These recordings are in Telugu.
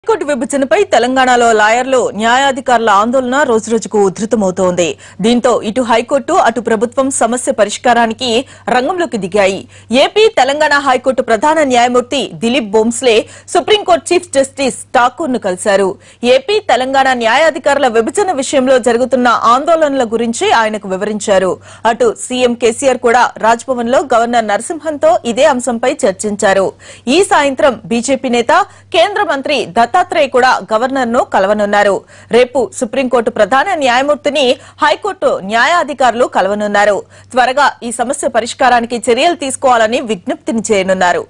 హైకోర్టు విభజనపై తెలంగాణలో లాయర్లు న్యాయాధికారుల ఆందోళన రోజురోజుకు ఉధృతమవుతోంది దీంతో ఇటు హైకోర్టు అటు ప్రభుత్వం సమస్య పరిష్కారానికి రంగంలోకి దిగాయి ఏపీ తెలంగాణ హైకోర్టు ప్రధాన న్యాయమూర్తి Dilip Bhonsle supreme court chief justice Thakur ను కలిశారు ఏపీ తెలంగాణ న్యాయాధికారుల విభజన విషయంలో జరుగుతున్న ఆందోళనల గురించి ఆయనకు వివరించారు అటు సీఎం కేసీఆర్ కూడా రాజ్భవన్ లో గవర్నర్ నరసింహన్తో ఇదే అంశంపై చర్చించారు ఈ సాయంత్రం బీజేపీ నేత కేంద్ర మంత్రి దత్తాత్రేయ కూడా గవర్నర్ ను కలవనున్నారు రేపు సుప్రీంకోర్టు ప్రధాన న్యాయమూర్తిని హైకోర్టు న్యాయాధికారులు కలవనున్నారు త్వరగా ఈ సమస్య పరిష్కారానికి చర్యలు తీసుకోవాలని విజ్ఞప్తిని చేయనున్నారు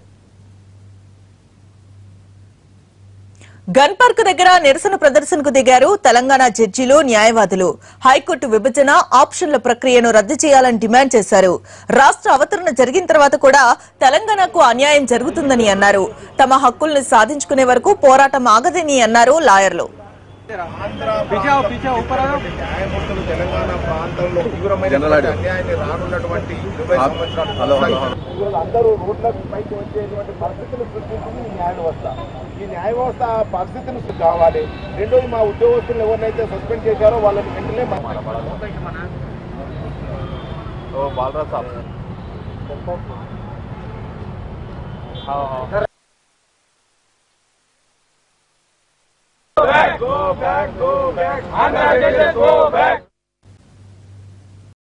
గన్ పార్క్ దగ్గర నిరసన ప్రదర్శనకు దిగారు తెలంగాణ జడ్జీలు న్యాయవాదులు హైకోర్టు విభజన ఆప్షన్ల ప్రక్రియను రద్దు చేయాలని డిమాండ్ చేశారు రాష్ట్ర అవతరణ జరిగిన తర్వాత కూడా తెలంగాణకు అన్యాయం జరుగుతుందని అన్నారు తమ హక్కుల్ని సాధించుకునే వరకు పోరాటం ఆగదని అన్నారు లాయర్లు पीछे आओ पीछे ऊपर आओ న్యాయమూర్తులు తెలంగాణ ప్రాంతంలో తీవ్రమైన అన్యాయాన్ని రానున్నటువంటి ఇరవై సంవత్సరాలు హలో, హలో, హలో. ఈరోజు అందరూ రోడ్లకు పైకి వచ్చేటువంటి పరిస్థితులు సృష్టించింది ఈ న్యాయ వ్యవస్థ ఈ న్యాయ వ్యవస్థ ఆ పరిస్థితులు కావాలి రెండోది మా ఉద్యోగస్తులు ఎవరినైతే సస్పెండ్ చేశారో వాళ్ళని వెంటనే तो बालराज साहब Go back, go back, go back.